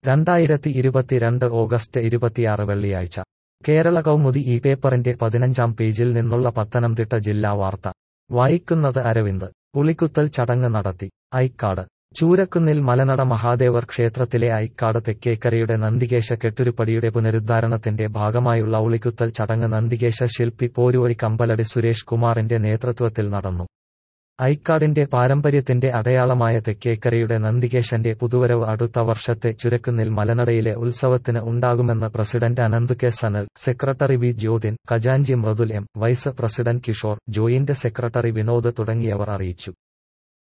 രണ്ടായിരത്തി ഇരുപത്തിരണ്ട് ഓഗസ്റ്റ് ഇരുപത്തിയാറ് വെള്ളിയാഴ്ച കേരള കൗമുദി ഈ പേപ്പറിന്റെ പതിനഞ്ചാം പേജിൽ നിന്നുള്ള പത്തനംതിട്ട ജില്ലാ വാർത്ത വായിക്കുന്നത് അരവിന്ദ് പുളിക്കുത്തൽ ചടങ്ങ് നടത്തി ഐക്കാട് ചൂരക്കുന്നിൽ മലനട മഹാദേവർ ക്ഷേത്രത്തിലെ ഐക്കാട് തെക്കേക്കരയുടെ നന്ദികേശ കെട്ടുരുപ്പടിയുടെ പുനരുദ്ധാരണത്തിന്റെ ഭാഗമായുള്ള ഉളിക്കുത്തൽ ചടങ്ങ് നന്ദികേശ ശില്പി പോരുവഴി കമ്പലടി സുരേഷ് കുമാറിന്റെ നേതൃത്വത്തിൽ നടന്നു ഐക്കാടിന്റെ പാരമ്പര്യത്തിന്റെ അടയാളമായ തെക്കേക്കരയുടെ നന്ദികേശന്റെ പുതുവരവ് അടുത്ത വർഷത്തെ ചുരക്കുന്നിൽ മലനടയിലെ ഉത്സവത്തിന് ഉണ്ടാകുമെന്ന് president Ananth K Sanal secretary V Jyothin ഖജാൻജി Mridul M vice president Kishore joint secretary Vinod തുടങ്ങിയവർ അറിയിച്ചു